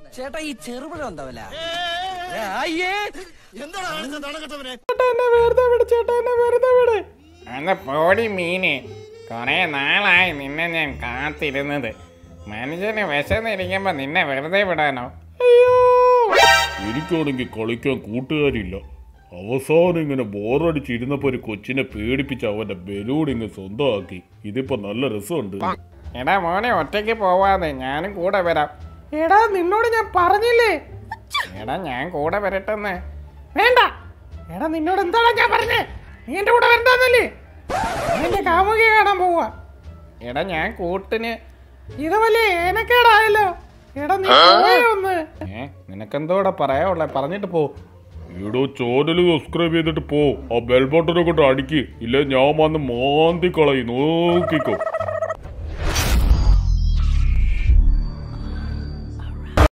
ചേട്ടാ ഈ ചെറുപഴം എന്താവല അത് പോടി മീന് കൊറേ നാളായി നിന്നെ ഞാൻ കാത്തിരുന്നത് മനുഷ്യന് വിശന്നിരിക്കുമ്പോ നിന്നെ വെറുതെ വിടാനോ എനിക്കാണെങ്കിൽ കളിക്കാൻ കൂട്ടുകാരില്ല അവസാനം ഇങ്ങനെ ബോറടിച്ചിരുന്നപ്പോ ഒരു കൊച്ചിനെ പേടിപ്പിച്ച് അവന്റെ ബലൂൺ ഇങ്ങ് സ്വന്തമാക്കി ഇതിപ്പോ നല്ല രസമുണ്ട് എടാ മോനെ ഒറ്റയ്ക്ക് പോവാതെ ഞാനും കൂടെ വരാം എടാ നിന്നോട് ഞാൻ പറഞ്ഞില്ലേ എടാ ഞാൻ കൂടെ വരട്ടെന്ന് വേണ്ട എടാ നിന്നോട് എന്താടാ ഞാൻ പറഞ്ഞേ നീ എന്റെ കൂടെ വരണ്ടെന്നല്ലേ എന്റെ കാമുകിയെ കാണാൻ പോവാ എടാ ഞാൻ കൂട്ടിന് ഇത് വലിയ ഏനക്കേടായല്ലോ എടാ നീ പോയോ ഒന്ന് ഏ നിനക്കെന്തോടെ പറയാവുള്ളേ പറഞ്ഞിട്ട് പോ ഈടോ ചാനൽ സബ്സ്ക്രൈബ് ചെയ്തിട്ട് പോ ആ ബെൽ ബട്ടനെ കൊണ്ട് അടിക്ക് ഇല്ല ഞാൻ വന്ന് മാന്തി കളയും നോക്കിക്കോ